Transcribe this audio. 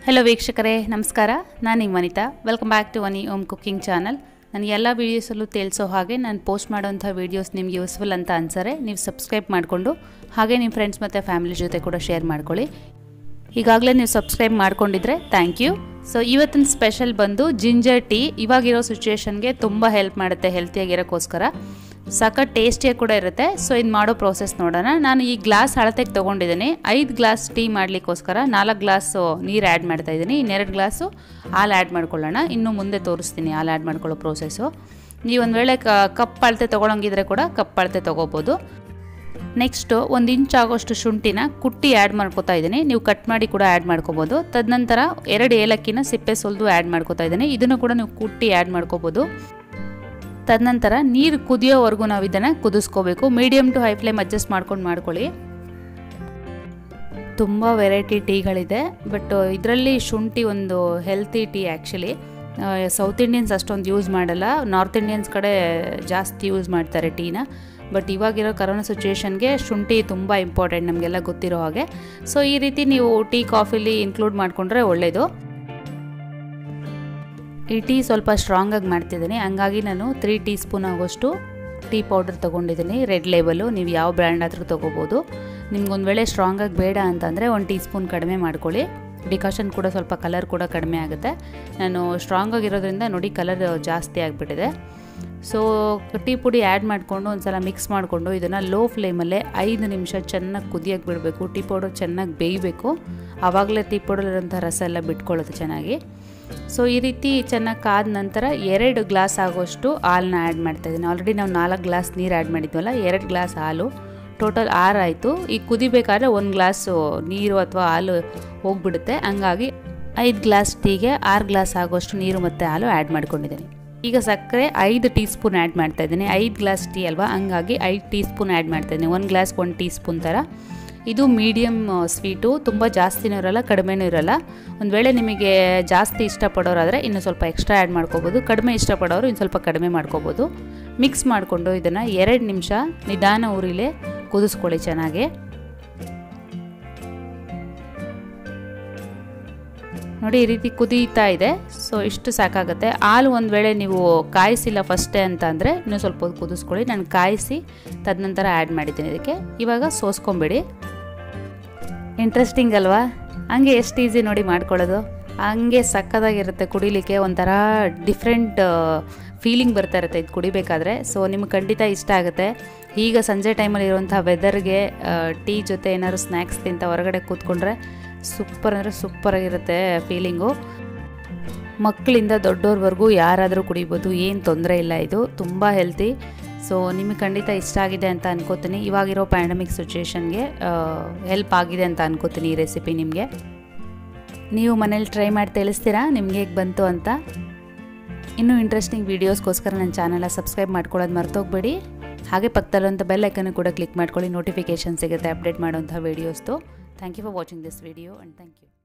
hello ವೀಕ್ಷಕರೇ ನಮಸ್ಕಾರ ನಾನು ನಿಮ್ಮ Vanitha welcome back to Vani ಓಮ್ ಕುಕ್ಕಿಂಗ್ ಚಾನಲ್ ನಾನು ಎಲ್ಲ ವೀಡಿಯೋಸಲ್ಲೂ ತಿಳಿಸೋ ಹಾಗೆ ನಾನು ಪೋಸ್ಟ್ ಮಾಡೋಂಥ ವೀಡಿಯೋಸ್ ನಿಮ್ಗೆ ಯೂಸ್ಫುಲ್ ಅಂತ ಅನ್ಸರೆ ನೀವು ಸಬ್ಸ್ಕ್ರೈಬ್ ಮಾಡಿಕೊಂಡು ಹಾಗೆ ನಿಮ್ಮ ಫ್ರೆಂಡ್ಸ್ ಮತ್ತು ಫ್ಯಾಮಿಲಿ ಜೊತೆ ಕೂಡ ಶೇರ್ ಮಾಡ್ಕೊಳ್ಳಿ ಈಗಾಗಲೇ ನೀವು ಸಬ್ಸ್ಕ್ರೈಬ್ ಮಾಡ್ಕೊಂಡಿದ್ರೆ ಥ್ಯಾಂಕ್ ಯು ಸೊ ಇವತ್ತಿನ ಸ್ಪೆಷಲ್ ಬಂದು ಜಿಂಜರ್ ಟೀ ಇವಾಗಿರೋ ಸಿಚುವೇಶನ್ಗೆ ತುಂಬ ಹೆಲ್ಪ್ ಮಾಡುತ್ತೆ ಹೆಲ್ತಿಯಾಗಿರೋಕ್ಕೋಸ್ಕರ ಸಖತ್ ಟೇಸ್ಟಿಯಾಗಿ ಕೂಡ ಇರುತ್ತೆ ಸೊ ಇದು ಮಾಡೋ ಪ್ರೋಸೆಸ್ ನೋಡೋಣ ನಾನು ಈ ಗ್ಲಾಸ್ ಅಳತೆಗೆ ತೊಗೊಂಡಿದ್ದೀನಿ ಐದು ಗ್ಲಾಸ್ ಟೀ ಮಾಡಲಿಕ್ಕೋಸ್ಕರ ನಾಲ್ಕು ಗ್ಲಾಸು ನೀರು ಆ್ಯಡ್ ಮಾಡ್ತಾ ಇದ್ದೀನಿ ಇನ್ನೆರಡು ಗ್ಲಾಸು ಹಾಲು ಆ್ಯಡ್ ಮಾಡ್ಕೊಳ್ಳೋಣ ಇನ್ನು ಮುಂದೆ ತೋರಿಸ್ತೀನಿ ಹಾಲು ಆ್ಯಡ್ ಮಾಡ್ಕೊಳ್ಳೋ ಪ್ರೋಸೆಸ್ಸು ನೀವು ಒಂದು ವೇಳೆ ಕಪ್ ಅಳತೆ ತೊಗೊಳಂಗಿದ್ರೆ ಕೂಡ ಕಪ್ ಅಳತೆ ತೊಗೋಬೋದು ನೆಕ್ಸ್ಟು ಒಂದು ಇಂಚ್ ಆಗೋಷ್ಟು ಶುಂಠಿನ ಕುಟ್ಟಿ ಆ್ಯಡ್ ಮಾಡ್ಕೋತಾ ಇದ್ದೀನಿ ನೀವು ಕಟ್ ಮಾಡಿ ಕೂಡ ಆ್ಯಡ್ ಮಾಡ್ಕೋಬೋದು ತದನಂತರ ಎರಡು ಏಲಕ್ಕಿನ ಸಿಪ್ಪೆ ಸುಲಿದು ಆ್ಯಡ್ ಮಾಡ್ಕೋತಾ ಇದ್ದೀನಿ ಇದನ್ನು ಕೂಡ ನೀವು ಕುಟ್ಟಿ ಆ್ಯಡ್ ಮಾಡ್ಕೋಬೋದು ತದನಂತರ ನೀರು ಕುದಿಯೋವರೆಗೂ ನಾವು ಇದನ್ನು ಕುದಿಸ್ಕೋಬೇಕು medium to high flame adjust ಮಾಡ್ಕೊಂಡು ಮಾಡ್ಕೊಳ್ಳಿ ತುಂಬ ವೆರೈಟಿ ಟೀಗಳಿದೆ ಬಟ್ ಇದರಲ್ಲಿ ಶುಂಠಿ ಒಂದು healthy tea actually south Indians ಅಷ್ಟೊಂದು ಯೂಸ್ ಮಾಡಲ್ಲ ನಾರ್ತ್ ಇಂಡಿಯನ್ಸ್ ಕಡೆ ಜಾಸ್ತಿ ಯೂಸ್ ಮಾಡ್ತಾರೆ ಟೀನ ಬಟ್ ಇವಾಗಿರೋ ಕರೋನಾ ಸಿಚುವೇಶನ್ಗೆ ಶುಂಠಿ ತುಂಬ ಇಂಪಾರ್ಟೆಂಟ್ ನಮಗೆಲ್ಲ ಗೊತ್ತಿರೋ ಹಾಗೆ ಸೊ ಈ ರೀತಿ ನೀವು ಟೀ ಕಾಫಿಲಿ ಇನ್ಕ್ಲೂಡ್ ಮಾಡಿಕೊಂಡ್ರೆ ಒಳ್ಳೆಯದು ಈ ಟೀ ಸ್ವಲ್ಪ ಸ್ಟ್ರಾಂಗಾಗಿ ಮಾಡ್ತಿದ್ದೀನಿ ಹಂಗಾಗಿ ನಾನು ತ್ರೀ ಟೀ ಸ್ಪೂನ್ ಆಗೋಷ್ಟು ಟೀ ಪೌಡರ್ ತೊಗೊಂಡಿದ್ದೀನಿ ರೆಡ್ ಲೇಬಲು ನೀವು ಯಾವ ಬ್ರ್ಯಾಂಡ್ ಆದರೂ ತೊಗೋಬೋದು ನಿಮ್ಗೊಂದು ವೇಳೆ ಸ್ಟ್ರಾಂಗಾಗಿ ಬೇಡ ಅಂತಂದರೆ ಒಂದು ಟೀ ಸ್ಪೂನ್ ಕಡಿಮೆ ಮಾಡ್ಕೊಳ್ಳಿ ಡಿಕಾಷನ್ ಕೂಡ ಸ್ವಲ್ಪ ಕಲರ್ ಕೂಡ ಕಡಿಮೆ ಆಗುತ್ತೆ ನಾನು ಸ್ಟ್ರಾಂಗ್ ಆಗಿರೋದ್ರಿಂದ ನೋಡಿ ಕಲರ್ ಜಾಸ್ತಿ ಆಗಿಬಿಟ್ಟಿದೆ ಸೊ ಟೀ ಪುಡಿ ಆ್ಯಡ್ ಮಾಡಿಕೊಂಡು ಒಂದು ಸಲ ಮಿಕ್ಸ್ ಮಾಡಿಕೊಂಡು ಇದನ್ನು ಲೋ ಫ್ಲೇಮಲ್ಲೇ ಐದು ನಿಮಿಷ ಚೆನ್ನಾಗಿ ಕುದಿಯೋಕ್ಕೆ ಬಿಡಬೇಕು ಟೀ ಪೌಡರ್ ಚೆನ್ನಾಗಿ ಬೇಯಬೇಕು ಆವಾಗಲೇ ಟೀ ಪೌಡರ್ ರಸ ಎಲ್ಲ ಬಿಟ್ಕೊಳ್ಳುತ್ತೆ ಚೆನ್ನಾಗಿ ಸೊ ಈ ರೀತಿ ಚೆನ್ನಾಗಿ ಕಾದ ನಂತರ ಎರಡು ಗ್ಲಾಸ್ ಆಗೋಷ್ಟು ಹಾಲನ್ನ ಆ್ಯಡ್ ಮಾಡ್ತಾಯಿದ್ದೀನಿ ಆಲ್ರೆಡಿ ನಾವು ನಾಲ್ಕು ಗ್ಲಾಸ್ ನೀರು ಆ್ಯಡ್ ಮಾಡಿದ್ವಲ್ಲ ಎರಡು ಗ್ಲಾಸ್ ಹಾಲು ಟೋಟಲ್ ಆರು ಆಯಿತು ಈಗ ಕುದಿಬೇಕಾದ್ರೆ ಒಂದು ಗ್ಲಾಸು ನೀರು ಅಥವಾ ಹಾಲು ಹೋಗ್ಬಿಡುತ್ತೆ ಹಂಗಾಗಿ ಐದು ಗ್ಲಾಸ್ ಟೀಗೆ ಆರು ಗ್ಲಾಸ್ ಆಗೋಷ್ಟು ನೀರು ಮತ್ತು ಹಾಲು ಆ್ಯಡ್ ಮಾಡ್ಕೊಂಡಿದ್ದೀನಿ ಈಗ ಸಕ್ಕರೆ ಐದು ಟೀ ಸ್ಪೂನ್ ಆ್ಯಡ್ ಮಾಡ್ತಾಯಿದ್ದೀನಿ ಐದು ಗ್ಲಾಸ್ ಟೀ ಅಲ್ವಾ ಹಂಗಾಗಿ ಐದು ಟೀ ಸ್ಪೂನ್ ಆ್ಯಡ್ ಮಾಡ್ತಾಯಿದ್ದೀನಿ ಒಂದು ಗ್ಲಾಸ್ ಒಂದು ಟೀ ಸ್ಪೂನ್ ಥರ ಇದು ಮೀಡಿಯಮ್ ಸ್ವೀಟು ತುಂಬ ಜಾಸ್ತಿನೂ ಇರೋಲ್ಲ ಕಡಿಮೆನೂ ಇರೋಲ್ಲ ಒಂದು ವೇಳೆ ನಿಮಗೆ ಜಾಸ್ತಿ ಇಷ್ಟಪಡೋರಾದರೆ ಇನ್ನು ಸ್ವಲ್ಪ ಎಕ್ಸ್ಟ್ರಾ ಆ್ಯಡ್ ಮಾಡ್ಕೋಬೋದು ಕಡಿಮೆ ಇಷ್ಟಪಡೋರು ಇನ್ನು ಸ್ವಲ್ಪ ಕಡಿಮೆ ಮಾಡ್ಕೋಬೋದು ಮಿಕ್ಸ್ ಮಾಡಿಕೊಂಡು ಇದನ್ನು ಎರಡು ನಿಮಿಷ ನಿಧಾನ ಉರಿಲೇ ಕುದಿಸ್ಕೊಳ್ಳಿ ಚೆನ್ನಾಗಿ ನೋಡಿ ಈ ರೀತಿ ಕುದೀತಾ ಇದೆ ಸೊ ಇಷ್ಟು ಸಾಕಾಗುತ್ತೆ ಹಾಲು ಒಂದು ವೇಳೆ ನೀವು ಕಾಯಿಸಿಲ್ಲ ಫಸ್ಟೇ ಅಂತ ಅಂದರೆ ಇನ್ನೂ ಸ್ವಲ್ಪ ಹೊತ್ತು ಕುದಿಸ್ಕೊಳ್ಳಿ ನಾನು ಕಾಯಿಸಿ ತದನಂತರ ಆ್ಯಡ್ ಮಾಡಿದ್ದೀನಿ ಇದಕ್ಕೆ ಇವಾಗ ಸೋಸ್ಕೊಂಬಿಡಿ ಇಂಟ್ರೆಸ್ಟಿಂಗ್ ಅಲ್ವಾ ಹಂಗೆ ಎಷ್ಟು ಈಸಿ ನೋಡಿ ಮಾಡ್ಕೊಳ್ಳೋದು ಹಂಗೆ ಸಕ್ಕದಾಗಿರುತ್ತೆ ಕುಡಿಲಿಕ್ಕೆ ಒಂಥರ ಡಿಫ್ರೆಂಟ್ ಫೀಲಿಂಗ್ ಬರ್ತಾ ಇರುತ್ತೆ ಇದು ಕುಡಿಬೇಕಾದ್ರೆ ಸೊ ನಿಮ್ಗೆ ಖಂಡಿತ ಇಷ್ಟ ಆಗುತ್ತೆ ಈಗ ಸಂಜೆ ಟೈಮಲ್ಲಿ ಇರುವಂಥ ವೆದರ್ಗೆ ಟೀ ಜೊತೆ ಏನಾದ್ರು ಸ್ನ್ಯಾಕ್ಸ್ ತಿಂತ ಹೊರಗಡೆ ಕೂತ್ಕೊಂಡ್ರೆ ಸೂಪರ್ ಅಂದರೆ ಸೂಪರಾಗಿರುತ್ತೆ ಫೀಲಿಂಗು ಮಕ್ಕಳಿಂದ ದೊಡ್ಡವ್ರವರೆಗೂ ಯಾರಾದರೂ ಕುಡಿಬೋದು ಏನು ತೊಂದರೆ ಇಲ್ಲ ಇದು ತುಂಬ ಹೆಲ್ತಿ ಸೊ ನಿಮಗೆ ಖಂಡಿತ ಇಷ್ಟ ಆಗಿದೆ ಅಂತ ಅನ್ಕೋತೀನಿ ಇವಾಗಿರೋ ಪ್ಯಾಂಡಮಿಕ್ ಸಿಚುವೇಶನ್ಗೆ ಹೆಲ್ಪ್ ಆಗಿದೆ ಅಂತ ಅನ್ಕೋತೀನಿ ಈ ರೆಸಿಪಿ ನಿಮಗೆ ನೀವು ಮನೇಲಿ ಟ್ರೈ ಮಾಡಿ ತಿಳಿಸ್ತೀರಾ ನಿಮ್ಗೆ ಹೇಗೆ ಬಂತು ಅಂತ ಇನ್ನೂ ಇಂಟ್ರೆಸ್ಟಿಂಗ್ ವೀಡಿಯೋಸ್ಗೋಸ್ಕರ ನನ್ನ ಚಾನಲ್ನ ಸಬ್ಸ್ಕ್ರೈಬ್ ಮಾಡ್ಕೊಳ್ಳೋದು ಮರ್ತೋಗ್ಬೇಡಿ ಹಾಗೆ ಪಕ್ಕದಲ್ಲಂಥ ಬೆಲ್ ಐಕನ್ನು ಕೂಡ ಕ್ಲಿಕ್ ಮಾಡ್ಕೊಳ್ಳಿ ನೋಟಿಫಿಕೇಷನ್ ಸಿಗುತ್ತೆ ಅಪ್ಡೇಟ್ ಮಾಡೋಂಥ ವೀಡಿಯೋಸ್ದು thank you for watching this video and thank you